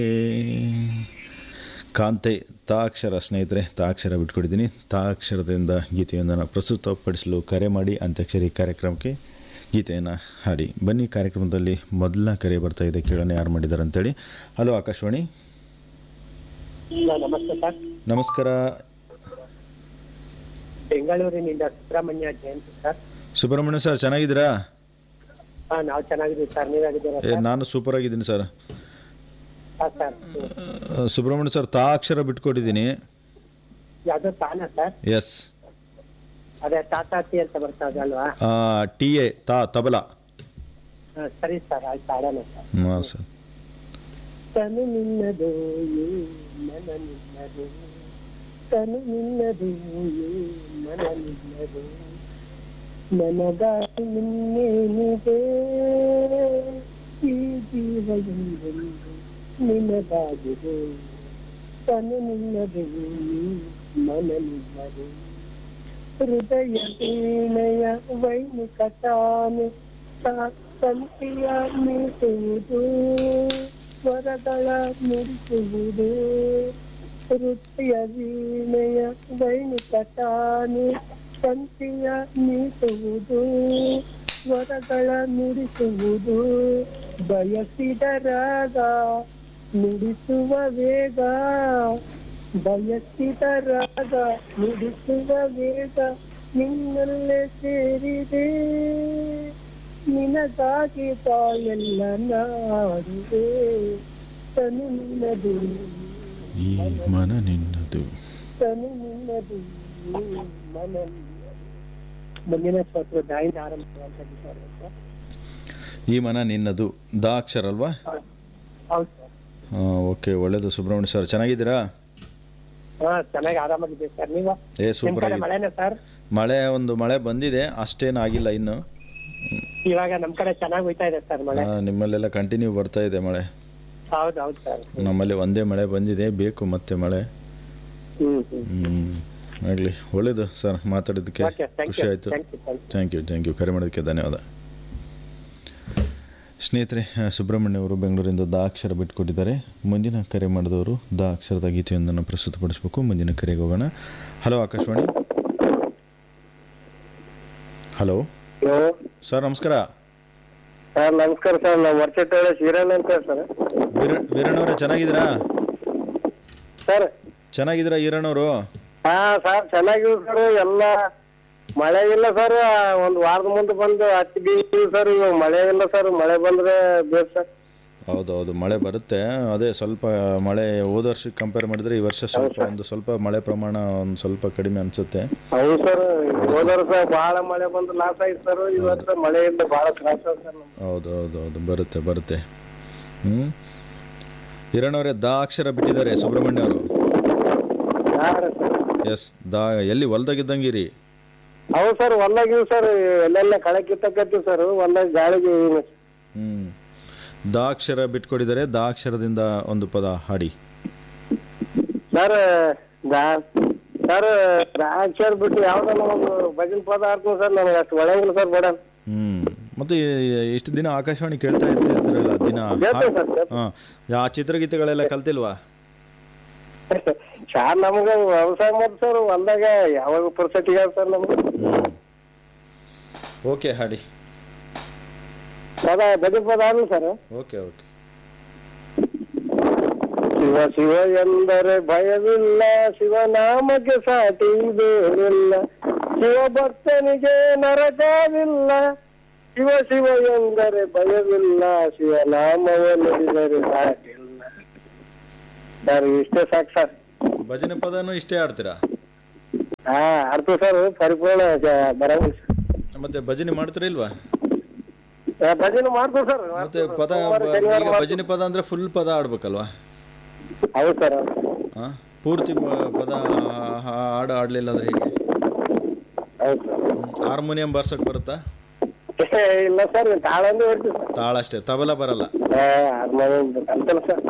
ಕಾಂತೆ ತಾಕ್ಷರ ಸ್ನೇಹಿತರೆ ತಾಕ್ಷರ ಬಿಟ್ಕೊಟ್ಟಿದ್ದೀನಿ ತಾಕ್ಷರದಿಂದ ಗೀತೆಯೊಂದನ್ನು ಪ್ರಸ್ತುತಪಡಿಸಲು ಕರೆ ಮಾಡಿ ಅಂತ್ಯಾಕ್ಷರಿ ಕಾರ್ಯಕ್ರಮಕ್ಕೆ ಗೀತೆಯನ್ನು ಹಾಡಿ ಬನ್ನಿ ಕಾರ್ಯಕ್ರಮದಲ್ಲಿ ಮೊದಲ ಕರೆ ಬರ್ತಾ ಇದೆ ಕೇಳೋಣ ಯಾರು ಮಾಡಿದ್ದಾರೆ ಅಂತೇಳಿ ಹಲೋ ಆಕಾಶವಾಣಿ ಇಲ್ಲ, ನಮಸ್ತೆ ಸರ್ ನಮಸ್ಕಾರ ಬೆಂಗಳೂರಿನಿಂದ ಸುಬ್ರಹ್ಮಣ್ಯ ಜಯಂತಿ ಸರ್ ಸುಬ್ರಹ್ಮಣ್ಯ ಸರ್ ಚೆನ್ನಾಗಿದ್ದೀರಾ ಹಾ ನಾವು ಚೆನ್ನಾಗಿದ್ದೀವಿ ಸರ್ ನೀವಾಗಿದ್ದೀರಾ ಏ ಸರ್ ನಾನು ಸೂಪರ್ ಆಗಿದ್ದೀನಿ ಸರ್ ಹಾ ಸರ್ ಆ, ಸುಬ್ರಹ್ಮಣ್ಯ ಸರ್ ತಾ ಅಕ್ಷರ ಬಿಟ್ಕೊಟ್ಟಿದ್ದೀನಿ ಯಾವ್ದೋ ತಾನ ಸರ್ ಎಸ್ ಅದೇ ತಾತಾತಿ ಅಂತ ಬರ್ತಾ ಅಲ್ವಾ ಟಿ ಎ ತಾ ತಬಲಾ ಹಾ, ಸರಿ ಸರ್ ಆಯ್ತು ಆಡೋಣ ಸರ್ ಹಾಂ ಸರ್ ತನು ನಿನ್ನದು ಈ ಮನ ನಿನ್ನದು ತನು ನಿನ್ನದು ಈ ಮನ ನಿನ್ನದು ನನಗಾಗಿ ನಿನ್ನೇನಿದೆ ಈ ಜೀವ ಎಂದೆಂದು ನಿನಗಾಗಿದೆ ತನು ನಿನ್ನದು ಈ ಮನ ನಿನ್ನದು ಹೃದಯ ವೀಣೆಯ ವೈನಿಕ ತಾನು ಸಂತಿಯ ಮೀಸುವುದು ಸ್ವರಗಳ ನುಡಿಸುವುದು ಹೃದಯ ವೀಣೆಯ ವೈನಿಕ ತಾನು ಸಂತಿಯ ಮೀಸುವುದು ಸ್ವರಗಳ ನುಡಿಸುವುದು ಬಯಸಿದ ರಾಗ ನುಡಿಸುವ ವೇಗ ಬಯಸಿದ ರಾಗ ನುಡಿಸುವ ವೇಗ ನಿನ್ನಲ್ಲೇ ಸೇರಿದೆ ನಿನಗಾಗಿ ತಾಯೆಲ್ಲ ನಾಡುವೆ ತನು ನಿನ್ನದು ಈ ಮನ ನಿನ್ನದು ತನು ನಿನ್ನದು ಮನ ನಿನ್ನದು. ಮುಂದಿನ ಸ್ತೋತ್ರ ದಾಯಿಂದ ಆರಂಭಿಸುವಂತ ಸರ್ ಈ ಮನ ನಿನ್ನದು ದಾ ಅಕ್ಷರ ಅಲ್ವಾ ಹೌದು ಸರ್ ಓಕೆ ಒಳ್ಳೇದು ಸುಬ್ರಹ್ಮಣ್ಯ ಸರ್ ಚೆನ್ನಾಗಿದ್ದೀರಾ ಹಾ ಚೆನ್ನಾಗಿ ಆರಾಮಾಗಿದೆ ಸರ್ ನೀವು ಏ ನಿಮ್ ಸೂಪರ್ ಕಡೆ ಆಗಿ ಮಳೆನಾ ಸರ್ ಮಳೆ ಒಂದು ಮಳೆ ಬಂದಿದೆ ಅಷ್ಟೇನು ಆಗಿಲ್ಲ ಇನ್ನು ಇವಾಗ ನಮ್ ಕಡೆ ಚೆನ್ನಾಗಿ ಹೋಯ್ತಾ ಇದೆ ಸರ್ ಮಳೆ ಆ, ನಿಮ್ಮಲ್ಲೆಲ್ಲ ಕಂಟಿನ್ಯೂ ಬರ್ತಾ ಇದೆ ಮಳೆ ಹೌದು ಹೌದು ಸರ್ ನಮ್ಮಲ್ಲಿ ಒಂದೇ ಮಳೆ ಬಂದಿದೆ ಬೇಕು ಮತ್ತೆ ಮಳೆ ಹ್ಮ್ ಹ್ಮ್ ಹ್ಮ್ ಆಗಲಿ ಒಳ್ಳೇದು ಸರ್ ಮಾತಾಡಿದ್ದಕ್ಕೆ ಓಕೆ ಥ್ಯಾಂಕ್ ಖುಷಿ ಯು ಆಯಿತು thank you thank you thank you thank you ಕರೆ ಮಾಡೋದಕ್ಕೆ ಧನ್ಯವಾದ ಸ್ನೇಹಿತರೆ ಆ, ಸುಬ್ರಹ್ಮಣ್ಯ ಅವರು ಬೆಂಗಳೂರಿಂದ ದ ಅಕ್ಷರ ಬಿಟ್ಕೊಟ್ಟಿದ್ದಾರೆ ಮುಂದಿನ ಕರೆ ಮಾಡಿದವರು ದ ಅಕ್ಷರದ ಗೀತೆಯೊಂದನ್ನು ಪ್ರಸ್ತುತಪಡಿಸಬೇಕು ಮುಂದಿನ ಕರೆಗೆ ಹೋಗೋಣ hello Akashvani hello hello sir ನಮಸ್ಕಾರ ಸರ್ ನಮಸ್ಕಾರ ಸರ್ ನಾವು ವರ್ಷಟ್ಟೊಳೆ ಶ್ರೀರಣ್ಣ ಅಂತ ಸರ್ ವೀರ ವೀರಣ್ಣವರೇ ಚೆನ್ನಾಗಿದ್ದೀರಾ ಸರ್ ಚೆನ್ನಾಗಿದ್ದೀರಾ ಈರಣ್ಣವರು ಹಾ ಸರ್ ಚೆನ್ನಾಗಿವ್ ಸರ್ ಎಲ್ಲ ಮಳೆ ಇಲ್ಲ ಸರ್ ಒಂದ್ ವಾರದ ಮುಂದೆ ಬಂದು ಹತ್ತಿ ಬೀಸಿವಿ ಸರ್ ಇವಾಗ ಮಳೆ ಇಲ್ಲ ಸರ್ ಮಳೆ ಬಂದ್ರೆ ಬೇಕು ಸರ್ ಹೌದೌದು ಮಳೆ ಬರುತ್ತೆ ಅದೇ ಸ್ವಲ್ಪ ಮಳೆ ಹೋದ ವರ್ಷಕ್ಕೆ ಕಂಪೇರ್ ಮಾಡಿದ್ರೆ ಈ ವರ್ಷ ಸ್ವಲ್ಪ ಒಂದು ಸ್ವಲ್ಪ ಮಳೆ ಪ್ರಮಾಣ ಒಂದು ಸ್ವಲ್ಪ ಕಡಿಮೆ ಅನಿಸುತ್ತೆ ಹೌದು ಸರ್ ಹೋದ ವರ್ಷ ಬಹಳ ಮಳೆ ಬಂದು ಲಾಸ್ ಆಯ್ತು ಸರ್ ಈ ವರ್ಷ ಮಳೆ ಇಲ್ಲ ಬಹಳ ತ್ರಾಸ ಸರ್ ನಮ್ಗೆ. ಹೌದು ಹೌದು ಹೌದು ಬರುತ್ತೆ ಬರುತ್ತೆ ಹ್ಞೂ ಹಿರಣ್ಣವರೇ ದಾ ಅಕ್ಷರ ಬಿಟ್ಟಿದ್ದಾರೆ ಸುಬ್ರಹ್ಮಣ್ಯ ಅವರು ಹಾ ರೀ ಸರ್ ಎಸ್ ದಾ ಎಲ್ಲಿ ಹೊಲ್ದಾಗಿದ್ದಂಗಿರಿ ಹೌದು ಸರ್ ಹೊಲ್ದಾಗಿವ್ ಸರ್ ಎಲ್ಲೆಲ್ಲ ಕಳೆ ಕಿತ್ತಕತ್ತೀವಿ ಸರ್ ಹೊಲ್ದಾಗ ಗಾಳಿಗೆ ಹ್ಞೂ ದಾ ಅಕ್ಷರ ಬಿಟ್ಕೊಟ್ಟಿದ್ದಾರೆ ದಾ ಅಕ್ಷರದಿಂದ ಒಂದು ಪದ ಹಾಡಿ ಸರ್ ದಾ- ಸರ್ ದ್ರಾಕ್ಷರ್ ಬಿಟ್ಟು ಯಾವ್ದನ್ನ ಒಂದು ಭಜನ್ ಪದ ಆಡ್ತೀನಿ ಸರ್ ನನಗೆ ಅಷ್ಟು ಒಳಗಿಲ್ಲ ಸರ್ ಬೇಡ ಹ್ಞೂ ಮತ್ತು ಇಷ್ಟು ದಿನ ಆಕಾಶವಾಣಿ ಕೇಳ್ತಾ ಇರ್ತಿರ್ತೀರಲ್ಲ ದಿನ ಕೇಳ್ತೇವೆ ಸರ್ ಕೇಳ್ತೇವೆ. ಹಾಂ ಆ ಚಿತ್ರಗೀತೆಗಳೆಲ್ಲ ಕಲ್ತಿಲ್ವಾ ಸರ್ ನಮ್ಗೆ ವ್ಯವಸಾಯ ಮಾಡಿ ಸರ್ ಹೊಲ್ದಾಗ ಯಾವಾಗ ಪುರ್ಸತಿಗೆ ಸರ್ ನಮ್ಗೆ ಹ್ಞೂ ಓಕೆ ಹಾಡಿ ಪದ ಭಜನ್ ಪದ ಆಡ್ಲಿ sir okay okay Shiva Shiva ಎಂದರೆ ಭಯವಿಲ್ಲ ಶಿವನಾಮಕ್ಕೆ ಸಾಟಿ ಬೇರಿಲ್ಲ ಶಿವ ಭಕ್ತನಿಗೆ ನರಕವಿಲ್ಲ ಶಿವ ಶಿವ ಎಂದರೆ ಭಯವಿಲ್ಲ ಶಿವನಾಮವ ನುಡಿದರೆ ಸಾಟಿಲ್ಲ ಸರ್ ಇಷ್ಟೇ ಸಾಕು ಸರ್ ಭಜನೆ ಪದನೂ ಇಷ್ಟೇ ಆಡ್ತೀರಾ ಹಾ ಆಡ್ತೀವಿ ಸರ್ ಪರಿಪೂರ್ಣ ಜ- ಬರಂಗಿಲ್ಲ ಸರ್ ಮತ್ತೆ ಭಜನೆ ಮಾಡ್ತೀರಾ ಇಲ್ವಾ ಆ, ಭಜನೆ ಮಾಡ್ತೀವಿ ಸರ್ ಮತ್ತೆ ಪದ ಸೋಮವಾರ, ಬ- ಶನಿವಾರ ಈಗ ಮಾಡ್ತೀವಿ. ಭಜನೆ ಪದ ಅಂದ್ರೆ ಫುಲ್ ಪದ ಆಡ್ಬೇಕಲ್ವಾ ಹೌದು ಸರ್ ಹಾ ಪೂರ್ತಿ ಪ- ಪದ ಹಾ- ಹಾ- ಹಾಡು ಆಡ್ಲಿಲ್ಲ ಅಂದ್ರೆ ಹೇಗೆ ಹೌದು ಸರ್ ಹಾರ್ಮೋನಿಯಂ ಬಾರ್ಸಕ್ ಬರುತ್ತಾ ಏ, ಇಲ್ಲ ಸರ್ ತಾಳಂದು ಹೇಳ್ತೀವಿ ಸರ್ ತಾಳ ಅಷ್ಟೇ ತಬಲ ಬರಲ್ಲ ಆ, ಹಾರ್ಮೋನಿಯಂ ಕಲ್ತಲ್ಲ ಸರ್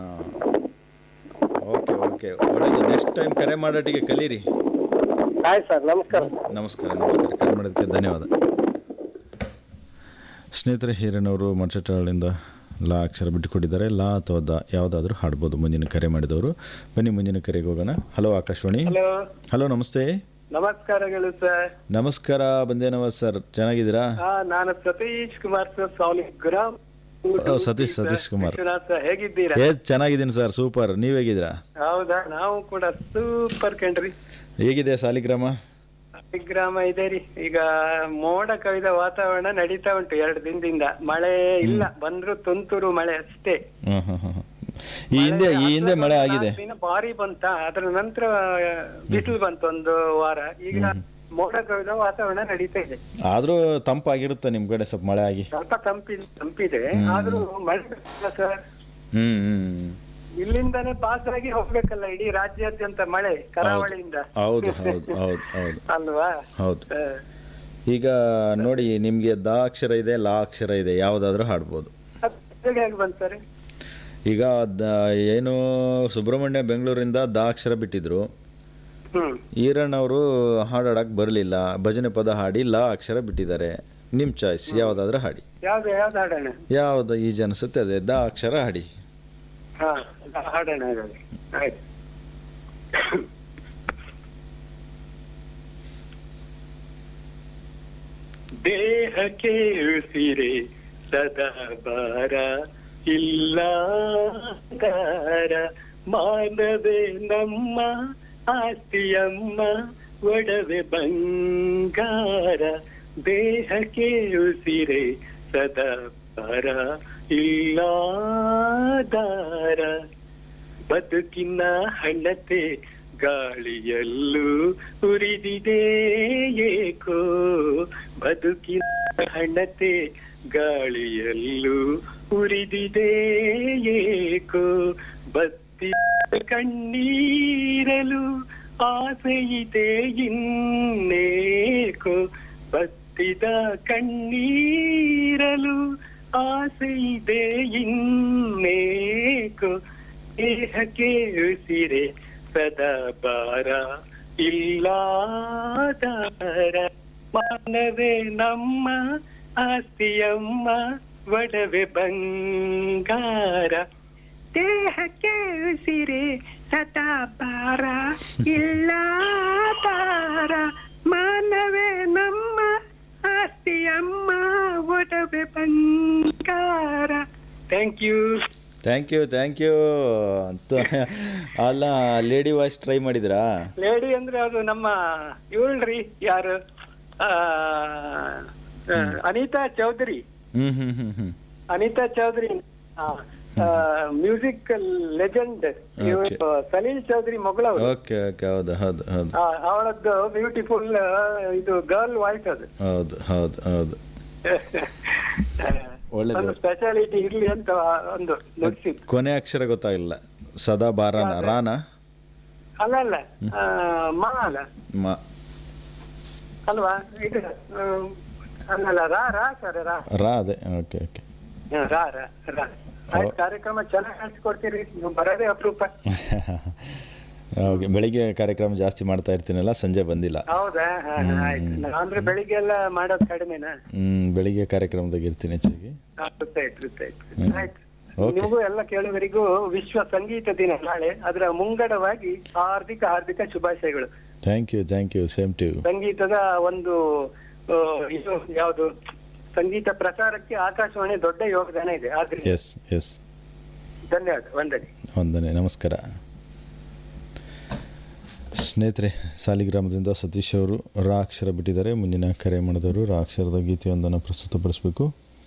ಓಕೆ ಓಕೆ ಒಳ್ಳೇದು ನೆಕ್ಸ್ಟ್ ಟೈಮ್ ಕರೆ ಮಾಡೋಟಿಗೆ ಕಲೀರಿ ಆಯ್ತು ಸರ್ ನಮಸ್ಕಾರ ನಮಸ್ಕಾರ ನಮಸ್ಕಾರ ಕರೆ ಮಾಡೋದಕ್ಕೆ ಧನ್ಯವಾದ ಸ್ನೇಹಿತರೆ ಹಿರೇನವರು ಮರ್ಚಟಗಳಿಂದ ಲಾ ಅಕ್ಷರ ಬಿಟ್ಟುಕೊಟ್ಟಿದ್ದಾರೆ ಲಾ ಅಥವಾ ದ ಯಾವುದಾದ್ರೂ ಹಾಡ್ಬೋದು ಮುಂದಿನ ಕರೆ ಮಾಡಿದವರು ಬನ್ನಿ ಮುಂದಿನ ಕರೆಗೆ ಹೋಗೋಣ ಹಲೋ ಆಕಾಶವಾಣಿ ಹಲೋ ಹಲೋ ನಮಸ್ತೆ ನಮಸ್ಕಾರಗಳು ಸರ್ ನಮಸ್ಕಾರ ಬಂದೇನವ ಸರ್ ಚೆನ್ನಾಗಿದ್ದೀರಾ ಹಾ ನಾನು ಸತೀಶ್ ಕುಮಾರ್ ಸರ್ ಸಾಲಿಗ್ರಾಮ್ ಓ, ಸತೀಶ್, ಸತೀಶ್ ಕುಮಾರ್. ವಿಶ್ವನಾಥ್ ಸರ್ ಹೇಗಿದ್ದೀರಾ ಏ ಚೆನ್ನಾಗಿದ್ದೀನಿ ಸರ್ ಸೂಪರ್ ನೀವು ಹೇಗಿದ್ದೀರಾ ಹೌದಾ ನಾವು ಕೂಡ ಸೂಪರ್ ಕಣ್ರಿ ಹೇಗಿದೆ ಸಾಲಿಗ್ರಾಮ ಸಾಲಿಗ್ರಾಮ ಇದೆ ರೀ ಈಗ ಮೋಡ ಕವಿದ ವಾತಾವರಣ ನಡೀತಾ ಉಂಟು ಎರಡು ದಿನದಿಂದ ಮಳೆ ಇಲ್ಲ ಬಂದ್ರು ತುಂತುರು ಮಳೆ ಅಷ್ಟೇ ಹಾಂ ಹಾಂ ಹಾಂ ಈ ಹಿಂದೆ ಈ ಹಿಂದೆ ಮಳೆ ಆಗಿದೆ ನಾಲ್ಕು ದಿನ ಭಾರಿ ಬಂತ ಅದ್ರ ನಂತರ ಬಿಸಿಲು ಬಂತು ಒಂದು ವಾರ ಈಗ ಮೋಡ ಕವಿದ ವಾತಾವರಣ ನಡೀತಾ ಇದೆ ಆದರೂ ತಂಪಾಗಿರುತ್ತೆ ನಿಮ್ಮ ಕಡೆ ಸ್ವಲ್ಪ ಮಳೆ ಆಗಿ ಸ್ವಲ್ಪ ತಂಪಿದೆ ತಂಪಿದೆ ಆದ್ರೂ ಮಳೆ ಬರ್ತಿಲ್ಲ ಸರ್ ಹ್ಞೂ ಹ್ಞೂ ಇಲ್ಲಿಂದಾನೇ ಪಾಸ್ ಆಗಿ ಹೋಗ್ಬೇಕಲ್ಲ ಇಡೀ ರಾಜ್ಯಾದ್ಯಂತ ಮಳೆ ಕರಾವಳಿಯಿಂದ ಹೌದು ಹೌದು ಹೌದು ಹೌದು ಅಲ್ವಾ ಹೌದು ಹ. ಈಗ ನೋಡಿ ನಿಮಗೆ ದ ಅಕ್ಷರ ಇದೆ ಲಾ ಅಕ್ಷರ ಇದೆ ಯಾವುದಾದ್ರೂ ಹಾಡ್ಬೋದು ಅದ್ ಹೇಗೆ ಆಗಿ ಬಂತಾರೆ ಈಗ ದ ಏನು ಸುಬ್ರಹ್ಮಣ್ಯ ಬೆಂಗಳೂರಿಂದ ದ ಅಕ್ಷರ ಬಿಟ್ಟಿದ್ರು ಹ್ಮ್ ಈರಣ್ಣ ಅವರು ಹಾಡಾಡಕ್ಕೆ ಬರಲಿಲ್ಲ ಭಜನೆ ಪದ ಹಾಡಿ ಲಾ ಅಕ್ಷರ ಬಿಟ್ಟಿದ್ದಾರೆ ನಿಮ್ಮ ಚಾಯ್ಸ್ ಯಾವುದಾದ್ರೂ ಹಾಡಿ ಯಾವ್ದು ಯಾವ್ದು ಹಾಡೋಣ ಯಾವುದು ಈಜು ಅನಿಸುತ್ತೆ ಅದೇ ದ ಅಕ್ಷರ ಹಾಡಿ ಹಾ ಹಾಡೋಣ ಹಾಗಾದ್ರೆ ಆಯ್ತು ದೇಹಕ್ಕೆ ಉಸಿರೆ ಸದಾ ಬಾರ ಇಲ್ಲ ಗಾರ ಮಾನವೇ ನಮ್ಮ ಆಸ್ತಿಯಮ್ಮ ಒಡವೆ ಬಂಗಾರ ದೇಹಕ್ಕೆ ಉಸಿರೆ ಸದಾ ಬಾರ ಇಲ್ಲ ದಾರ ಬದುಕಿನ ಹಣತೆ ಗಾಳಿಯಲ್ಲೂ ಉರಿದಿದೆ ಏಕೋ ಬದುಕಿನ ಹಣತೆ ಗಾಳಿಯಲ್ಲೂ ಉರಿದಿದೆ ಏಕೋ ಬತ್ತಿ ಕಣ್ಣೀರಲು ಆಸೆಯಿದೆ ಇನ್ನೇಕೋ ಬತ್ತಿದ ಕಣ್ಣೀರಲು ಆಸೆಯಿದೆ ಇನ್ನೇಕೋ ದೇಹಕ್ಕೆ ಉಸಿರೆ ಸದಾ ಬಾರ ಇಲ್ಲಾದಾರ ಮಾನವೇ ನಮ್ಮ ಆಸ್ತಿಯಮ್ಮ ಒಡವೆ ಬಂಗಾರ ದೇಹಕ್ಕೆ ಉಸಿರೆ ಸದಾ ಬಾರ ಇಲ್ಲಾದಾರ ಮಾನವೇ ನಮ್ಮ ಆಸ್ತಿಯಮ್ಮ ಒಡವೆ ಬಂಗಾರ thank you thank you thank you ಅಂತ ಅಲ್ಲ ಲೇಡಿ ವಾಯ್ಸ್ ಟ್ರೈ ಮಾಡಿದ್ರಾ ಲೇಡಿ ಅಂದ್ರೆ ಅದು ನಮ್ಮ ಇವಳ್ರಿ ಯಾರು ಆ, ಆ, ಅನಿತಾ ಚೌಧರಿ ಹ್ಞೂ ಹ್ಞೂ ಹ್ಞೂ ಹ್ಞೂ ಅನಿತಾ ಚೌಧರಿ ಮ್ಯೂಸಿಕ್ ಲೆಜೆಂಡ್ ಇವಳು ಸಲೀಲ್ ಚೌಧರಿ ಮಗಳವರು ಓಕೆ ಓಕೆ ಹೌದು ಹೌದು ಹೌದು ಆ, ಅವಳದ್ದು ಬ್ಯೂಟಿಫುಲ್ ಇದು ಗರ್ಲ್ ವಾಯ್ಸ್ ಅದು ಹೌದು ಹೌದು ಹೌದು ಒಳ್ಳೇದು. ಒಂದು ಸ್ಪೆಷಾಲಿಟಿ ಇರ್ಲಿ ಅಂತ ಒಂದು ನುಡಿಸಿದ್ದು ಕೊನೆ ಅಕ್ಷರ ಗೊತ್ತಾಗಿಲ್ಲ ಸದಾ ಬಾರಾನ ರಾನ ಅಲ್ಲ ಅಲ್ಲ ಆ, ಮಾ ಅಲ್ಲ ಮ ಅಲ್ವಾ ಇದು ಆ, ಅಲ್ಲಲ್ಲ ರಾ ರಾ ಸರ್ ರಾ ರಾ ಅದೇ ಓಕೆ ಓಕೆ ಹ, ರಾ ರಾ ರಾ ಆಯ್ತು ಕಾರ್ಯಕ್ರಮ ಚೆನ್ನಾಗಿ ನಡೆಸ್ಕೊಡ್ತೀರಿ ನೀವು ಬರೋದೇ ಅಪರೂಪ ಓಕೆ ಬೆಳಿಗ್ಗೆ ಕಾರ್ಯಕ್ರಮ ಜಾಸ್ತಿ ಮಾಡ್ತಾ ಇರ್ತೀನಲ್ಲ ಸಂಜೆ ಬಂದಿಲ್ಲ ಹೌದಾ ಹ, ಹ, ಆಯ್ತು ನಾ- ಅಂದ್ರೆ ಬೆಳಿಗ್ಗೆ ಎಲ್ಲ ಮಾಡೋದು ಕಡಿಮೆನಾ ಹ್ಮ್ ಬೆಳಿಗ್ಗೆ ಕಾರ್ಯಕ್ರಮದಾಗ ಇರ್ತೀನಿ ಹೆಚ್ಚಾಗಿ ಹಾ, ಗೊತ್ತಾಯ್ತು ಗೊತ್ತಾಯ್ತು ಹ್ಮ್. ಆಯ್ತು Okay. ನಿಮಗೂ ಎಲ್ಲ ಕೇಳುವರಿಗೂ ವಿಶ್ವ ಸಂಗೀತ ದಿನ ನಾಳೆ ಅದರ ಮುಂಗಡವಾಗಿ ಹಾರ್ದಿಕ ಹಾರ್ದಿಕ ಶುಭಾಶಯಗಳು thank you thank you same to ಸಂಗೀತದ ಒಂದು ಆ, ಇದು ಯಾವುದು ಸಂಗೀತ ಪ್ರಸಾರಕ್ಕೆ ಆಕಾಶವಾಣಿ ದೊಡ್ಡ ಯೋಗದಾನ ಇದೆ ಆದ್ರೆ ಎಸ್ ಎಸ್ ಧನ್ಯವಾದ ವಂದನೆ ವಂದನೆ ನಮಸ್ಕಾರ ಸ್ನೇಹಿತರೆ ಸಾಲಿಗ್ರಾಮದಿಂದ ಸತೀಶ್ ಅವರು ರಾ ಅಕ್ಷರ ಬಿಟ್ಟಿದ್ದಾರೆ ಮುಂದಿನ ಕರೆ ಮಾಡಿದವರು ರಾ ಅಕ್ಷರದ ಗೀತೆಯೊಂದನ್ನು ಪ್ರಸ್ತುತಪಡಿಸಬೇಕು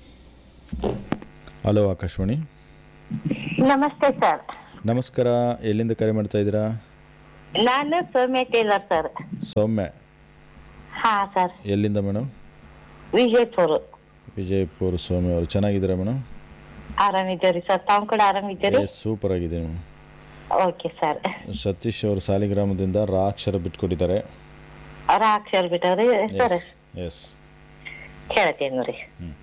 ಹಲೋ ಆಕಾಶವಾಣಿ ನಮಸ್ತೆ ಸರ್ ನಮಸ್ಕಾರ ಎಲ್ಲಿಂದ ಕರೆ ಮಾಡ್ತಾ ಇದ್ದೀರಾ ನಾನು ಸೌಮ್ಯ ಟೇಲರ್ ಸರ್ ಸೌಮ್ಯ ಹಾ ಸರ್ ಎಲ್ಲಿಂದ ಮೇಡಮ್ ವಿಜಯಪುರ ವಿಜಯಪುರ ಸೌಮ್ಯ ಅವರು ಚೆನ್ನಾಗಿದ್ದೀರಾ ಮೇಡಮ್ ಆರಾಮಿದ್ದೀರಿ ಸರ್ ತಾವು ಕೂಡ ಆರಾಮಿದ್ದೀರಿ ಎಸ್ ಸೂಪರ್ ಆಗಿದೆ ಮೇಡಮ್ ಓಕೆ ಸರ್ ಸತೀಶ್ ಅವರು ಸಾಲಿಗ್ರಾಮದಿಂದ ರಾ ಅಕ್ಷರ ಬಿಟ್ಕೊಟ್ಟಿದ್ದಾರೆ ಅವ್ರ ಅಕ್ಷರ ಬಿಟ್ಟವ್ರಿ ಸರ್ ಎಸ್ ಎಸ್ ಹೇಳ್ತೀನಿ ನೋಡಿ ಹ್ಮ್.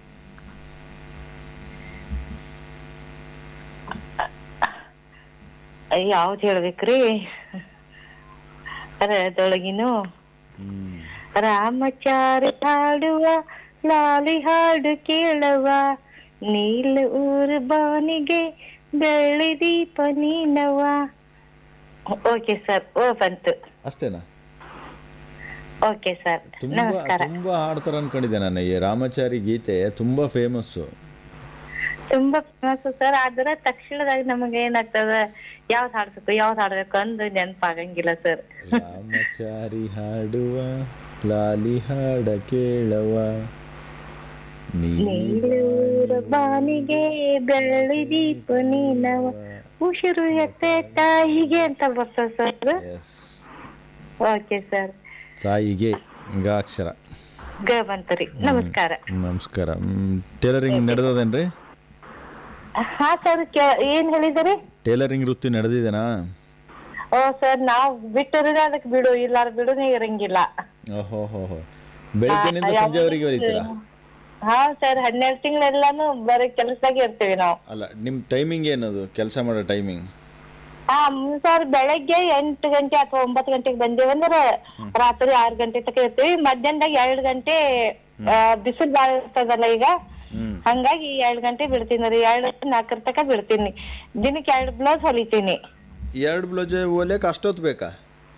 ಯಾವ್ದು ಹೇಳ್ಬೇಕ್ರಿ ಅದರೊಳಗಿನು ರಾಮಚಾರಿ ಹಾಡುವ ಲಾಲಿ ಹಾಡು ಕೇಳುವ ನೀಲು ಊರು ಬಾನಿಗೆ ಬೆಳ್ಳಿ ದೀಪ ನೀನವ ಓಕೆ ಸರ್ ಓ ಬಂತು ಅಷ್ಟೇನಾ ಓಕೆ ಸರ್ ತುಂಬ ನಮಸ್ಕಾರ ತುಂಬ ಹಾಡ್ತಾರೆ ಅನ್ಕೊಂಡಿದ್ದೆ ನಾನು ಈ ರಾಮಚಾರಿ ಗೀತೆ ತುಂಬ ಫೇಮಸ್ಸು ತುಂಬಾ ಫೇಮಸ್ ಸರ್ ಆದ್ರ ತಕ್ಷಣದಾಗ ನಮಗೆ ಏನಾಗ್ತದ ಯಾವ್ದ್ ಹಾಡ್ಬೇಕು ಯಾವ್ದ್ ಹಾಡ್ಬೇಕು ಅಂದ್ ನೆನಪಾಗಂಗಿಲ್ಲ ಸರ್ ರಾಮಚಾರಿ ಹಾಡುವ ಲಾಲಿ ಹಾಡ ಕೇಳವ ನೀಲೂರ ಬಾನಿಗೆ ಬೆಳ್ಳಿ ದೀಪ ನೀನವ ಉಸಿರು ಎತ್ತೆ ತಾಯಿಗೆ ಅಂತ ಬರ್ತದ ಸರ್ ಎಸ್ ಓಕೆ ಸರ್ ತಾಯಿಗೆ ಗ ಅಕ್ಷರ ಗ ಬಂತರಿ ನಮಸ್ಕಾರ ನಮಸ್ಕಾರ ಟೇಲರಿಂಗ್ ನಡೆದದೇನ್ರಿ ಹಾ ಸರ್ ಏನ್ ಹೇಳಿದ್ರಿ ಟೇಲರಿಂಗ್ ವೃತ್ತಿ ನಡೆದಿದೆನಾ ಓ ಸರ್ ನಾವ್ ಬಿಟ್ಟರೆ ಅದಕ್ಕೆ ಬಿಡು ಇಲ್ಲಾರ ಬಿಡುನೇ ಇರಂಗಿಲ್ಲ ಓಹೋ ಹೋ ಹೋ ಬೆಳಿಗ್ಗೆನಿಂದ ಸಂಜೆವರೆಗೆ ಹೊಲಿತೀರಾ ಹಾ ಸರ್ ಹನ್ನೆರಡು ತಿಂಗಳೆಲ್ಲಾನು ಬರೀ ಕೆಲ್ಸದಾಗೆ ಇರ್ತೀವಿ ನಾವು ಅಲ್ಲ ನಿಮ್ಮ ಟೈಮಿಂಗ್ ಏನದು ಕೆಲಸ ಮಾಡೋ ಟೈಮಿಂಗ್ ಹಾ ಸರ್ ಬೆಳಗ್ಗೆ ಎಂಟು ಗಂಟೆ ಅಥವಾ ಒಂಬತ್ತು ಗಂಟೆಗೆ ಬಂದೇವಂದ್ರೆ ರಾತ್ರಿ ಆರು ಗಂಟೆ ತನಕ ಇರ್ತೀವಿ ಮಧ್ಯಾಹ್ನದಾಗ ಎರಡ್ ಗಂಟೆ ಬಿಸಿಲು ಬಾಳ ಇರ್ತದಲ್ಲ ಈಗ ಹ್ಮ್ ಹಂಗಾಗಿ ಎರಡ್ ಗಂಟೆ ಬಿಡ್ತೀನಿ ರೀ ಎರಡ್ ನಾಲ್ಕರ ತನಕ ಬಿಡ್ತೀನಿ ದಿನಕ್ಕೆ ಎರಡ್ ಬ್ಲೌಸ್ ಹೊಲಿತೀನಿ ಎರಡು ಬ್ಲೌಸ್ ಹೊಲಿಯಕ್ಕೆ ಅಷ್ಟೊತ್ತು ಬೇಕಾ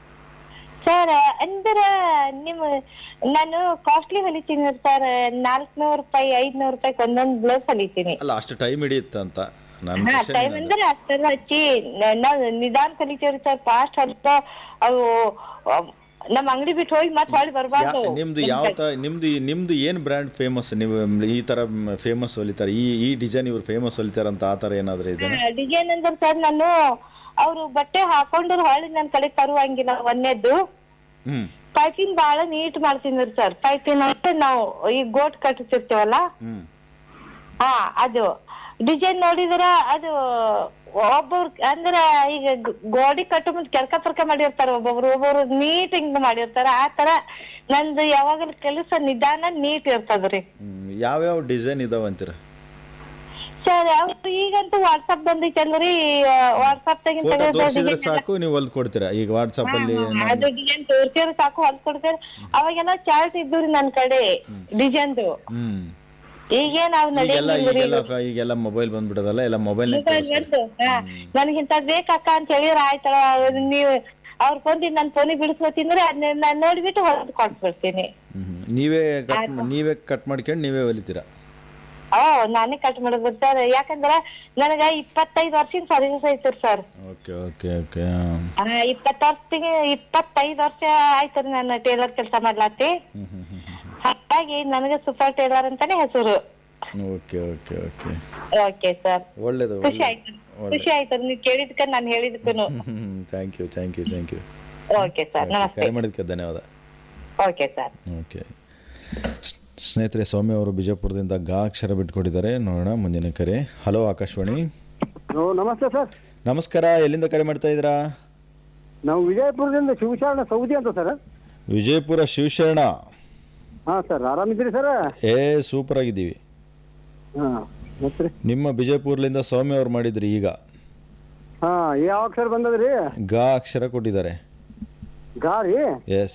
ಸರ್ ಅಂದ್ರ ನಿಮ್ ನಾನು ಕಾಸ್ಟ್ಲಿ ಹೊಲಿತೀನಿ ಸರ್ ನಾಲ್ಕನೂರು ರೂಪಾಯಿ ಐದ್ನೂರು ರೂಪಾಯಿ ಒಂದೊಂದ್ ಬ್ಲೌಸ್ ಹೊಲಿತೀನಿ ಅಲ್ಲ ಅಷ್ಟು ಟೈಮ್ ಹಿಡಿಯುತ್ತಂತ ನನ್ನ ಹಾ question ಟೈಮ್ ಏನಂದ್ರೆ- ಅಂದ್ರೆ ಅಷ್ಟೆಲ್ಲ ಹಚ್ಚಿ ನ- ನಾವ್ ನಿಧಾನ ಕಲಿತೀವ್ರಿ ಸರ್ ಫಾಸ್ಟ್ ಹೊಲಿತ ಅವು ಅವ್ ನಮ್ ಅಂಗಡಿ ಬಿಟ್ಟು ಹೋಗಿ ಮತ್ತ್ ಹೊಳಿ ಬರ್ಬಾರ್ದು ಯಾ- ನಿಮ್ದು ಯಾವ ತರ ನಿಮ್ದು ನಿಮ್ದು ಏನು ಬ್ರ್ಯಾಂಡ್ ಫೇಮಸ್ ನೀವು ಈ ತರ ಫೇಮಸ್ ಹೊಲಿತಾರೆ ಈ ಈ ಡಿಸೈನ್ ಇವ್ರು ಫೇಮಸ್ ಹೊಲಿತಾರೆ ಅಂತ ಆ ಥರ ಏನಾದರೂ ಇದೆ ಡಿಸೈನ್ ಅಂದ್ರೆ ಸರ್ ನಾನು ಅವ್ರು ಬಟ್ಟೆ ಹಾಕೊಂಡ್ರು ಹೊಳ್ಳಿ ನನ್ ಕಡೆ ತರುವಂಗಿಲ್ಲ ಒಂದೇದ್ದು ಹ್ಮ್ ಪೈಪಿಂಗ್ ಬಾಳ ನೀಟ್ ಮಾಡ್ತೀನಿ ಸರ್ ಪೈಪಿಂಗ್ ಅಂದ್ರೆ ನಾವು ಈ ಗೋಟ್ ಕಟ್ಟಿಸಿರ್ತೇವಲ್ಲ ಹ್ಮ್ ಹಾ ಅದು ಡಿಸೈನ್ ನೋಡಿದ್ರ ಅದು ಒಬ್ಬೊಬ್ರು ಅಂದ್ರ ಈಗ ಗ- ಗೋಡಿ ಕಟ್ಟು ಮುಂದ್ ಕೆಲ್ಕ ಪರ್ಕ ಮಾಡಿರ್ತಾರ ಒಬ್ಬೊಬ್ರು ಒಬ್ಬೊಬ್ರು ನೀಟ್ ಹಿಂಗ್ ಮಾಡಿರ್ತಾರ ಆ ತರ ನಂದು ಯಾವಾಗಲೂ ಕೆಲಸ ನಿಧಾನ ನೀಟ್ ಇರ್ತದ್ರಿ ಹ್ಮ್ ಯಾವ್ಯಾವ ಡಿಸೈನ್ ಇದಾವ ಅಂತೀರ ಸರ್ ಅವ್ರು ಈಗಂತೂ ವಾಟ್ಸಪ್ ಬಂದೈತೆ ಅಂದ್ರಿ ವಾಟ್ಸಪ್ ಫೋಟೋ ತೋರಿಸಿದ್ರೆ ಸಾಕು ನೀವು ಹೊಲ್ದು ಕೊಡ್ತೀರಾ ಈಗ ವಾಟ್ಸಪ್ ಅಲ್ಲಿ ಅದು ಡಿಸೈನ್ ತೋರ್ಸಿದ್ರೆ ಸಾಕು ಹೊಲ್ದ್ ಕೊಡ್ತಾರೆ ಅವಾಗೆಲ್ಲ ಚಾರ್ಟ್ ಇದ್ದು ನನ್ ಕಡೆ ಡಿಸೈನ್ದು ಹ್ಮ್ ಈಗೇನ್ ನಾವ್ ಈಗೆಲ್ಲ ನಡೆಯಂಗಿಲ್ರಿ ಈಗೆಲ್ಲ ಫ- ಈಗೆಲ್ಲ ಮೊಬೈಲ್ ಬಂದ್ಬಿಡೋದಲ್ಲ ಎಲ್ಲ ಮೊಬೈಲ್ ನನಗಿಂತ ಬೇಕಕ್ಕ ಅಂತ ಹೇಳಿದ್ರೆ ಆಯ್ತಳ ನೀವು ಅವ್ರ ಬಂದು ನನ್ ಫೋನಿಗೆ ಬಿಡಿಸ್ಕೊತಿಂದ್ರೆ ಅದನ್ನ ನಾನ್ ನೋಡ್ಬಿಟ್ಟು ಹೊರದು ಕೊಟ್ಬಿಡ್ತೀನಿ ನೀವೇ ಕಟ್ ನೀವೇ ಕಟ್ ಮಾಡ್ಕೊಂಡು ನೀವೇ ಹೊಲಿತೀರಾ ಓ ನಾನೇ ಕಟ್ ಮಾಡೋದು ಸರ್ ಯಾಕಂದ್ರ ನನಗ ಇಪ್ಪತ್ತೈದು ವರ್ಷದ ಸರ್ವಿಸ್ ಐತ್ರಿ ಸರ್ ಓಕೆ ಓಕೆ ಓಕೆ ಇಪ್ಪತ್ತು ವರ್ಷಕ್ಕೆ ಇಪ್ಪತ್ತೈದು ವರ್ಷ ಆಯ್ತು ನಾನು ಟೇಲರ್ ಕೆಲಸ ಮಾಡ್ಲಾತಿ ಹ್ಮ್ ಹ್ಮ್ ಹ್ಮ್ ಹಾಗಾಗಿ ನನಗೆ ಸೂಪರ್ ಟೇಲರ್ ಅಂತಾನೆ ಹೆಸರು okay okay okay okay sir ಒಳ್ಳೇದು ಖುಷಿ ಆಯ್ತು ಖುಷಿ ಆಯ್ತು ನೀವು ಕೇಳಿದ್ಕ ನಾನು ಹೇಳಿದ್ಕು thank you thank you thank you okay sir ನಮಸ್ತೆ ಕರೆ ಮಾಡಿದ್ದಕ್ಕೆ ಧನ್ಯವಾದ ಓಕೆ ಸರ್ ಓಕೆ ಸ್ನೇಹಿತರೆ ಸೌಮ್ಯ ಅವರು ಬಿಜಾಪುರದಿಂದ ಗಾ ಅಕ್ಷರ ಬಿಟ್ಕೊಟ್ಟಿದ್ದಾರೆ ನೋಡೋಣ ಮುಂದಿನ ಕರೆ ಹಲೋ ಆಕಾಶವಾಣಿ ಓ ನಮಸ್ತೆ ಸರ್ ನಮಸ್ಕಾರ ಎಲ್ಲಿಂದ ಕರೆ ಮಾಡ್ತಾ ಇದ್ದೀರಾ ನಾವು ವಿಜಯಪುರದಿಂದ ಶಿವಶರಣ ಸೌದಿ ಅಂತ ಸರ್ ವಿಜಯಪುರ ಶಿವಶರಣ ಹಾ ಸರ್ ಆರಾಮಿದ್ದೀರಿ ಸರ್ ಏ ಸೂಪರ್ ಆಗಿದ್ದೀವಿ ಹಾ ಮತ್ತೆ ನಿಮ್ಮ ಬಿಜಯಪುರ್ಲಿಂದ ಸೌಮ್ಯ ಅವ್ರು ಮಾಡಿದ್ರಿ ಈಗ ಹಾ ಯಾವ ಅಕ್ಷರ ಬಂದದ್ರಿ ಗಾ ಅಕ್ಷರ ಕೊಟ್ಟಿದ್ದಾರೆ ಗಾರಿ ಎಸ್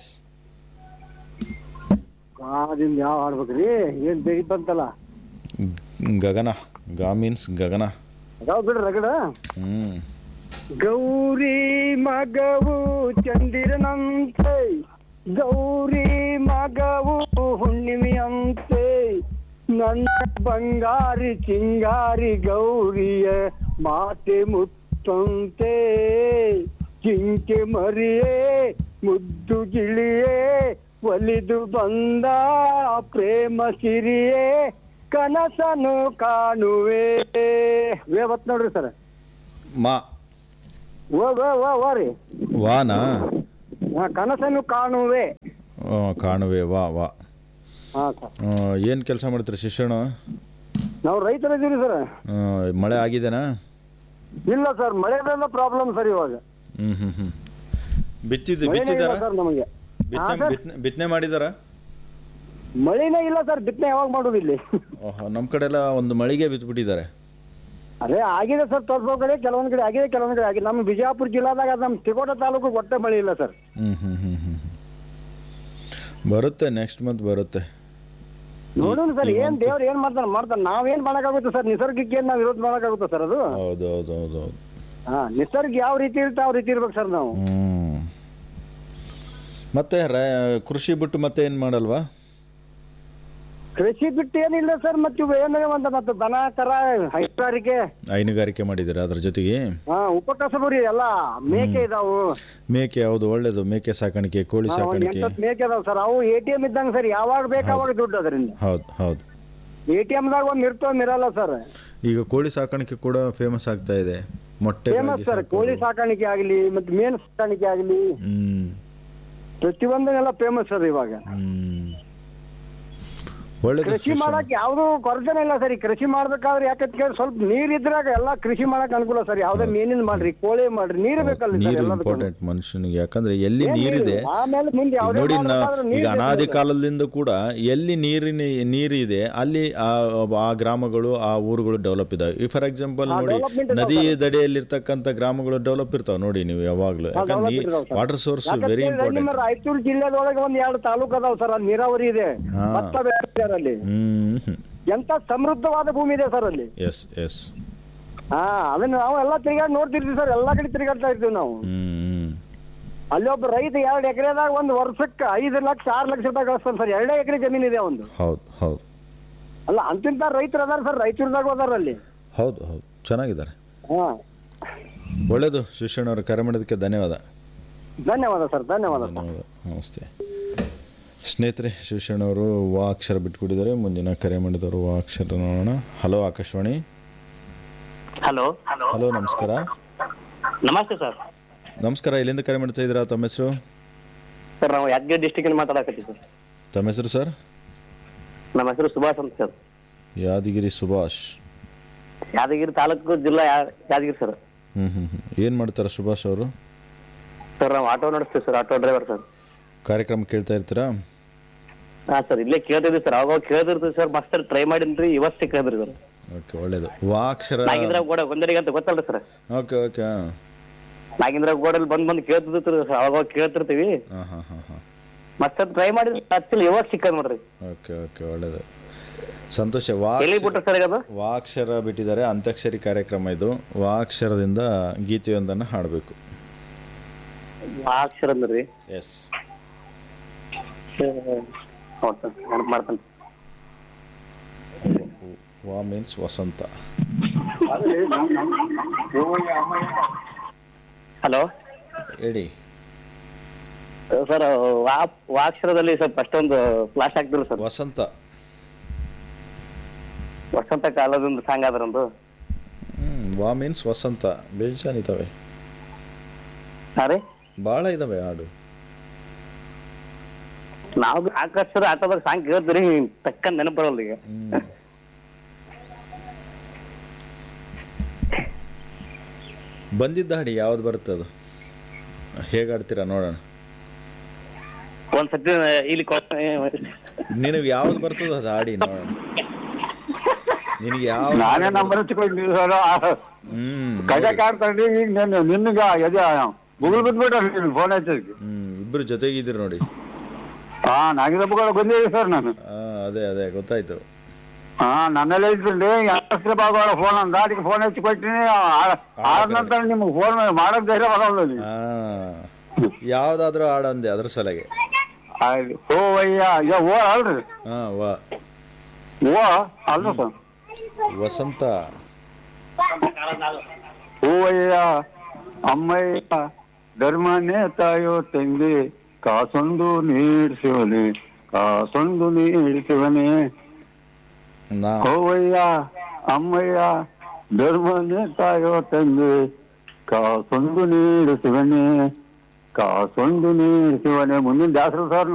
ಗಾದಿಂದ ಯಾವ ಆಡ್ಬೇಕ್ರಿ ಏನ್ ಬೇಗ ಬಂತಲ್ಲ ಗಗನ ಗಾ ಮೀನ್ಸ್ ಗಗನ ಅದಾವ ಬಿಡ್ರಿ ರಗಡ ಹ್ಮ್ ಗೌರಿ ಮಗವು ಚಂದಿರನಂತೆ ಗೌರಿ ಮಗವು ಹುಣ್ಣಿಮೆಯಂತೆ ನನ್ನ ಬಂಗಾರಿ ಚಿಂಗಾರಿ ಗೌರಿಯ ಮಾತೆ ಮುತ್ತಂತೆ ಜಿಂಕೆ ಮರಿಯೇ ಮುದ್ದು ಗಿಳಿಯೇ ಒಲಿದು ಬಂದ ಪ್ರೇಮ ಸಿರಿಯೇ ಕನಸನು ಕಾಣುವೆ ವೇವತ್ ನೋಡ್ರಿ ಸರ್ ಮಾ ಓ ಓ ಓ ಓ ರೀ ವಾನಾ ಹಾ, ಕನಸನ್ನು ಕಾಣುವೆ ಆ, ಕಾಣುವೆ ವಾ ವಾ ಹಾ ಸರ್ ಏನು ಕೆಲಸ ಮಾಡ್ತೀರಿ ಶಿಕ್ಷಣ ನಾವು ರೈತರಿದ್ದೀವಿ ಸರ್ ಮಳೆ ಆಗಿದೆನಾ ಇಲ್ಲ ಸರ್ ಮಳೆದೆಲ್ಲ ಪ್ರಾಬ್ಲಮ್ ಸರ್ ಇವಾಗ ಹ್ಞೂ ಹ್ಞೂ ಹ್ಞೂ ಬಿತ್ತಿದ್ದು ಮಳೆನೇ ಇಲ್ಲ ಬಿತ್ತಿದ್ದಾರಾ ಸರ್ ನಮಗೆ ಹಾ ಬಿತ್ತನೆ ಸರ್ ಬಿತ್ತನೆ ಬಿತ್ತನೆ ಮಾಡಿದಾರಾ ಮಳೆನೇ ಇಲ್ಲ ಸರ್ ಬಿತ್ತನೆ ಯಾವಾಗ ಮಾಡೋದು ಇಲ್ಲಿ ಓಹೋ ನಮ್ಮ ಕಡೆ ಎಲ್ಲ ಒಂದು ಮಳಿಗೆ ಬಿತ್ಬಿಟ್ಟಿದ್ದಾರೆ ಅದೇ ಆಗಿದೆ ಸರ್ ಸ್ವಲ್ಪ ಕಡೆ ಕೆಲವೊಂದ್ ಕಡೆ ಆಗಿದೆ ಕೆಲವೊಂದ್ ಕಡೆ ಆಗಿದೆ ನಮ್ಮ ಬಿಜಾಪುರ ಜಿಲ್ಲಾದಾಗ ನಮ್ಮ ತಿಕೋಟ ತಾಲೂಕು ಒಟ್ಟೆ ಮಳೆ ಇಲ್ಲ ಸರ್ ಹ್ಞೂ ಹ್ಞೂ ಹ್ಞೂ ಹ್ಞೂ ಬರುತ್ತೆ ನೆಕ್ಸ್ಟ್ ಮಂತ್ ಬರುತ್ತೆ ನೋಡೋಣ ಸರ್ ಈ ಏನ್ ಒಂದು- ದೇವ್ರು ಏನ್ ಮಾಡ್ತಾನೆ ಮಾಡ್ತಾನೆ ನಾವೇನ್ ಮಾಡಕ್ಕಾಗುತ್ತೆ ಸರ್ ನಿಸರ್ಗಕ್ಕೆ ಏನ್ ನಾವ್ ವಿರೋಧ ಮಾಡಕ್ಕಾಗುತ್ತೆ ಸರ್ ಅದು ಹೌದು ಹೌದು ಹೌದು ಹೌದು ಹಾ ನಿಸರ್ಗ ಯಾವ ರೀತಿ ಇರುತ್ತೆ ಯಾವ ರೀತಿ ಇರ್ಬೇಕು ಸರ್ ನಾವು ಹ್ಮ್ ಮತ್ತೆ ರ- ಕೃಷಿ ಬಿಟ್ಟು ಮತ್ತೆ ಏನು ಮಾಡಲ್ವಾ ಕೃಷಿ ಬಿಟ್ಟು ಏನಿಲ್ಲ ಸರ್ ಮತ್ತೆ ಇವು ಏನು ಅಂತ ಮತ್ತೆ ದನ ಕರ ಹೈನುಗಾರಿಕೆ ಹೈನುಗಾರಿಕೆ ಮಾಡಿದ್ದೀರಾ ಅದ್ರ ಜೊತೆಗೆ ಹಾ ಉಪಕಸಬು ರೀ ಎಲ್ಲ ಮೇಕೆ ಇದಾವು ಮೇಕೆ ಹೌದು ಒಳ್ಳೇದು ಮೇಕೆ ಸಾಕಾಣಿಕೆ ಕೋಳಿ ಹಾ, ಒಂದ್ ಸಾಕಾಣಿಕೆ ಎಂಟತ್ತು ಮೇಕೆ ಅದಾವ ಸರ್ ಅವು ಎ ಟಿ ಎಂ ಇದ್ದಂಗ ಸರ್ ಯಾವಾಗ ಬೇಕು ಅವಾಗ ದುಡ್ಡು ಅದರಿಂದ ಹೌದು ಹೌದು ಎ ಟಿ ದಾಗ ಒಂದ್ ಇರ್ತೋ ಇರಲ್ಲ ಸರ್ ಈಗ ಕೋಳಿ ಸಾಕಾಣಿಕೆ ಕೂಡ ಫೇಮಸ್ ಆಗ್ತಾ ಇದೆ ಮೊಟ್ಟೆ ಫೇಮಸ್ ಸರ್ ಕೋಳಿ ಸಾಕಾಣಿಕೆ ಆಗಲಿ ಮತ್ತೆ ಮೇನ್ ಸಾಕಾಣಿಕೆ ಆಗಲಿ ಹ್ಮ್ ಪ್ರತಿಯೊಂದನ್ನೆಲ್ಲ ಫೇಮಸ್ ಸರ್ ಇವಾಗ ಹ್ಮ್ ಒಳ್ಳೇದು ಕೃಷಿ ಶಿಕ್ಷಣ. ಮಾಡಕ್ ಯಾವ್ದು ಕೊರತೆನೇ ಇಲ್ಲ ಸರ್ ಈ ಕೃಷಿ ಮಾಡ್ಬೇಕಾದ್ರೆ ಯಾಕಂತ ಕೇಳಿ ಸ್ವಲ್ಪ ನೀರ್ ಇದ್ರಾಗ ಎಲ್ಲಾ ಕೃಷಿ ಮಾಡಕ್ ಅನುಕೂಲ ಸರ್ ಯಾವ್ದೇ ಮೇನಿನ ಮಾಡ್ರಿ ಕೋಳಿ ಮಾಡ್ರಿ ನೀರ್ ಬೇಕಲ್ಲ ಸರ್ ನೀರು ಎಲ್ಲದಕ್ಕೂ ಇಂಪಾರ್ಟೆಂಟ್ ಮನುಷ್ಯನಿಗೆ ಯಾಕಂದ್ರೆ ಎಲ್ಲಿ ಏನ್ ನೀರಿದೆ ನೀರು? ಆಮೇಲೆ ಮುಂದೆ ಯಾವ್ದೇ ನೋಡಿ ನಾ- ಮಾಡ್ಬೇಕಾದ್ರೂ ನೀರ್ ಈಗ ಬೇಕು ಅನಾದಿ ಸರ್. ಕಾಲದಿಂದ ಕೂಡ ಎಲ್ಲಿ ನೀರಿನ ನೀರಿದೆ ಅಲ್ಲಿ ಆ ಆ ಗ್ರಾಮಗಳು ಆ ಊರುಗಳು ಡೆವಲಪ್ ಇದಾವೆ ಈ ಫಾರ್ ಎಕ್ಸಾಂಪಲ್ ಹಾ, ನೋಡಿ development ಇದಾವೆ ನದಿ ದಡೆಯಲ್ಲಿರ್ತಕ್ಕಂಥ ಗ್ರಾಮಗಳು ಡೆವಲಪ್ ಇರ್ತಾವೆ ನೋಡಿ ನೀವು ಯಾವಾಗಲೂ ಹಾ, ಯಾಕಂದ್ರೆ develop ಇದಾವೆ sir. ವಾಟರ್ ಸೋರ್ಸ್ ಯಾಕಂತ ವೆರಿ ಹೇಳಿದ್ರೆ ನಿಮ್ಮ ಇಂಪಾರ್ಟೆಂಟ್ ರಾಯಚೂರು ಜಿಲ್ಲೆದೊಳಗೆ ಒಂದ್ ಎರಡು ತಾಲೂಕು ಅದಾವ ಸರ್ ಅಲ್ಲಿ ನೀರಾವರಿ ಇದೆ ಹಾ. ಭತ್ತ ಬೆಳಿತಾರೆ ಅಲ್ಲಿ ಹ್ಮ್ ಎಂತ ಸಮೃದ್ಧವಾದ ಭೂಮಿ ಇದೆ ಸರ್ ಅಲ್ಲಿ ಎಸ್ ಎಸ್ ಹಾ ಅದನ್ನ ನಾವು ಎಲ್ಲಾ ತಿರುಗಾಡಿ ನೋಡ್ತಿರ್ತೀವಿ ಸರ್ ಎಲ್ಲಾ ಕಡೆ ತಿರುಗಾಡ್ತಾ ಇರ್ತೀವಿ ನಾವು ಹ್ಮ್ ಅಲ್ಲಿ ಒಬ್ಬ ರೈತ ಎರಡು ಎಕರೆದಾಗ ಒಂದು ವರ್ಷಕ್ಕೆ ಐದು ಲಕ್ಷ ಆರು ಲಕ್ಷ ರೂಪಾಯಿ ಗಳಿಸ್ತಾನೆ ಸರ್ ಎರಡೇ ಎಕರೆ ಜಮೀನ್ ಇದೆ ಒಂದು ಹೌದು ಹೌದು ಅಲ್ಲ ಅಂತಿಂತ ರೈತರು ಅದಾರ ಸರ್ ರಾಯಚೂರ್ದಾಗ ಅದಾರ ಅಲ್ಲಿ ಹೌದು ಹೌದು ಚೆನ್ನಾಗಿದ್ದಾರೆ ಹಾ ಒಳ್ಳೇದು ಶಿಕ್ಷಣ ಅವರು ಕರೆ ಮಾಡಿದ್ದಕ್ಕೆ ಧನ್ಯವಾದ ಧನ್ಯವಾದ ಸರ್ ಧನ್ಯವಾದ ಸರ್ ಧನ್ಯವಾದ ನಮಸ್ತೆ ಸ್ನೇಹಿತರೆ ಶಿವಶರಣ ಅವರು ವಾ ಅಕ್ಷರ ಬಿಟ್ಕೊಟ್ಟಿದ್ದಾರೆ ಮುಂದಿನ ಕರೆ ಮಾಡಿದವರು ವಾ ಅಕ್ಷರ ನೋಡೋಣ ಹಲೋ ಆಕಾಶವಾಣಿ ಹಲೋ ಹಲೋ ನಮಸ್ಕಾರ ನಮಸ್ತೆ ಸರ್ ನಮಸ್ಕಾರ ಎಲ್ಲಿಂದ ಕರೆ ಮಾಡ್ತಾ ಇದ್ದೀರಾ ತಮ್ಮ ಹೆಸರು ಸರ್ ನಾವು ಯಾದಗಿರಿ ಡಿಸ್ಟಿಕ್ ಮಾತಾಡಕತ್ತೀವಿ ಸರ್ ತಮ್ಮ ಹೆಸರು ಸರ್ ನಮ್ಮ ಹೆಸರು ಸುಭಾಷ್ ಅಂತ ಸರ್ ಯಾದಗಿರಿ ಸುಭಾಷ್ ಯಾದಗಿರಿ ತಾಲೂಕು ಜಿಲ್ಲಾ ಯಾ- ಯಾದಗಿರಿ ಸರ್ ಹ್ಞೂ ಹ್ಞೂ ಹ್ಞೂ ಏನು ಮಾಡ್ತಾರೆ ಸುಭಾಷ್ ಅವರು ಸರ್ ನಾವು ಆಟೋ ನಡೆಸ್ತೀವಿ ಸರ್ ಆಟೋ ಡ್ರೈವರ್ ಸರ್ ಕಾರ್ಯಕ್ರಮ ಕೇಳ್ತಾ ಇರ್ತೀರಾ ಹಾ ಸರ್ ಇಲ್ಲೇ ಕೇಳ್ತಿದ್ವಿ ಸರ್ ಅವಾಗ ಕೇಳ್ತಿರ್ತೀವಿ ಸರ್ ಮಸ್ತ್ ಟ್ರೈ ಮಾಡಿನ್ರಿ ಇವತ್ತು ಸಿಕ್ಕಿದ್ರಿ ಸರ್ ಓಕೆ ಒಳ್ಳೇದು ವಾ ಅಕ್ಷರ ನಾಗೇಂದ್ರ ಗೋಡ ಒಂದರಿಗೆ ಅಂತ ಗೊತ್ತಲ್ರಿ ಸರ್ ಓಕೆ ಓಕೆ ಹಾಂ ನಾಗೇಂದ್ರ ಗೋಡಲ್ಲಿ ಬಂದ್ ಬಂದ್ ಕೇಳ್ತಿರ್ತೀವಿ ಸರ್ ಅವಾಗ ಕೇಳ್ತಿರ್ತೀವಿ ಹಾಂ ಹಾಂ ಹಾಂ ಹಾಂ ಮಸ್ತ್ ಟ್ರೈ ಮಾಡಿದ್ರಿ ಹಚ್ಚಿಲ್ಲ ಇವಾಗ ಸಿಕ್ಕದ್ ನೋಡ್ರಿ ಓಕೆ ಓಕೆ ಒಳ್ಳೇದು ಸಂತೋಷ ವಾ ಎಲ್ಲಿ ಬಿಟ್ರಿ ಸರ್ ಈಗ ಅದು ವಾಕ್ಷರ ಬಿಟ್ಟಿದ್ದಾರೆ ಅಂತ್ಯಾಕ್ಷರಿ ಕಾರ್ಯಕ್ರಮ ಇದು ವಾಕ್ಷರದಿಂದ ಗೀತೆಯೊಂದನ್ನು ಹಾಡಬೇಕು ಆ ಅಕ್ಷರ ಅಂದ್ರಿ ಎಸ್ ಹೌದು ಸರ್ ನೆನಪು ಮಾಡ್ತಾನೆ ವಾ ಮೀನ್ಸ್ ವಸಂತ ಹಲೋ ಹೇಳಿ ಸರ್ ವಾ ವಾಕ್ಷರದಲ್ಲಿ ಸ್ವಲ್ಪ ಅಷ್ಟೊಂದು ಫ್ಲಾಶ್ ಆಗ್ತಿಲ್ಲ ಸರ್ ವಸಂತ ವಸಂತ ಕಾಲದಿಂದ ಸಾಂಗ್ ಅದ್ರಂದು ಹ್ಮ್, ವಾ ಮೀನ್ಸ್ ವಸಂತ ಬೇಜಾನಿದ್ದಾವೆ ಹಾ ರೀ ಭಾಳ ಇದ್ದಾವೆ ಹಾಡು ನಾವು ಆಕಾಶದ ಆಟೋದಾಗ ಸಾಂಗ್ ಕೇಳ್ತೀರಿ ತಕ್ಕ ನೆನಪು ಬರಲ್ಲ ಈಗ ಹ್ಮ್. ಬಂದಿದ್ದ ಹಾಡಿ ಯಾವ್ದು ಬರುತ್ತೆ ಅದು ಹೇಗೆ ಆಡ್ತೀರಾ ನೋಡೋಣ ಒಂದ್ ಸತಿ ಇಲ್ಲಿ ಕೊ- ನಿನಗೆ ಯಾವ್ದು ಬರ್ತದ ಅದು ಹಾಡಿ ನೋಡೋಣ ನಿನಗೆ ಯಾವ ನಾನೇ ನಂಬರ್ ಹಚ್ಕೊಂಡಿದ್ದೀನಿ ಸರ್ ಹ್ಮ್ ಕಡೆ ಕಾಡ್ತಾಂಡಿ ಈಗ ನಿನ್ನ ನಿನ್ಗ ಎದೆ ಗುಗಲ್ ಬಿಟ್ಬಿಟ್ಟ ನೀನು ಫೋನ್ ಹಚ್ಚೋದಕ್ಕೆ ಹ್ಮ್ ಇಬ್ರು ಜೊತೆಗಿದ್ದೀರಿ ನೋಡಿ ಹಾ ನಾಗಿದಪ್ಪಗಳು ಬಂದಿದೆ ಸರ್ ನಾನು ಆ, ಅದೇ ಅದೇ ಗೊತ್ತಾಯ್ತು ಹಾ ನನ್ನೆಲ್ಲ ಇದ್ಕೊಂಡು ಯಾಸ್ತ್ರ ಬಾಗೋಳ ಫೋನ್ ಅಂದ ಅದಕ್ಕೆ ಫೋನ್ ಹಚ್ಚಿ ಕೊಟ್ಟಿನಿ ಆದ ನಂತರ ನಿಮ್ಗೆ ಫೋನ್ ಮಾಡೋದ್ ಧೈರ್ಯ ಬರೋಲ್ಲ ನೀವು ಆ ಯಾವ್ದಾದ್ರೂ ಹಾಡು ಅಂದೆ ಅದ್ರ ಸಲಗೆ ಆಯ್ತು. ಓ ಅಯ್ಯ ಅಯ್ಯ ಓ ಅಲ್ರಿ ಹಾ ವಾ ಓ ಅಲ್ರಿ ಸರ್ ವಸಂತ ಹೂವಯ್ಯ ಅಮ್ಮಯ್ಯ ಧರ್ಮನೇ ತಾಯೋ ತಂದೆ ಕಾಸೊಂದು ನೀಡಿಸುವನೆ ಕಾಸೊಂದು ನೀಡಿಸುವನೆ ನಾ ಹೂವಯ್ಯ ಅಮ್ಮಯ್ಯ ಧರ್ಮನೇ ತಾಯೋ ತಂದೆ ಕಾಸೊಂದು ನೀಡಿಸುವನೆ ಕಾಸೊಂದು ನೀಡಿಸುವನೆ ಮುಂದಿನ ದಾಸರು ಸರ್